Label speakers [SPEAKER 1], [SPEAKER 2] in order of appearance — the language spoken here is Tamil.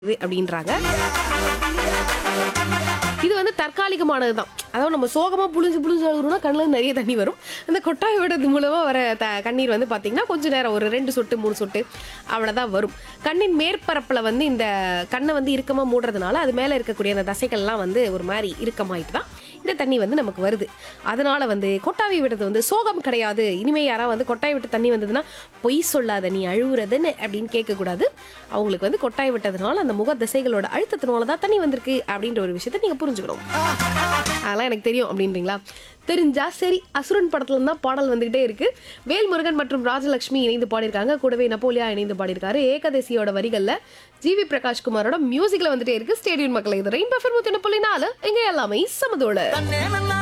[SPEAKER 1] இது அப்படின்றாங்க இது வந்து தற்காலிகமானது தான் அதாவது நம்ம சோகமா புழிஞ்சு புழிஞ்சு அழுகுறோம்னா கண்ணில் நிறைய தண்ணி வரும் அந்த கொட்டாய் விடுறது மூலமா வர த கண்ணீர் வந்து பார்த்தீங்கன்னா கொஞ்ச நேரம் ஒரு ரெண்டு சொட்டு மூணு சொட்டு அவ்வளோதான் வரும் கண்ணின் மேற்பரப்பில் வந்து இந்த கண்ணை வந்து இறுக்கமாக மூடுறதுனால அது மேலே இருக்கக்கூடிய அந்த தசைகள்லாம் வந்து ஒரு மாதிரி இறுக்கமாயிட்டு தான் இந்த தண்ணி வந்து நமக்கு வருது அதனால வந்து கொட்டாவி விடுறது வந்து சோகம் கிடையாது இனிமே யாராவது வந்து கொட்டாய் விட்டு தண்ணி வந்ததுன்னா பொய் சொல்லாத நீ அழுவுறதுன்னு அப்படின்னு கேட்கக்கூடாது அவங்களுக்கு வந்து கொட்டாய் விட்டதுனால அந்த முக திசைகளோட அழுத்தத்தினால தான் தண்ணி வந்திருக்கு அப்படின்ற ஒரு விஷயத்த நீங்க புரிஞ்சுக்கணும் அதெல்லாம் எனக்கு தெரியும் அப்படின்றீங்களா தெரிஞ்சா சரி அசுரன் படத்துல இருந்தா பாடல் வந்துகிட்டே இருக்கு வேல்முருகன் மற்றும் ராஜலட்சுமி இணைந்து பாடியிருக்காங்க கூடவே நப்போலியா இணைந்து பாடியிருக்காரு ஏகதேசியோட வரிகள்ல ஜிவி பிரகாஷ் குமாரோட மியூசிக்ல வந்துட்டே இருக்கு ஸ்டேடியம் மக்களை இது ரெயின் பஃபர் முத்தின புள்ளி நாலு இங்க எல்லாமே சமதோட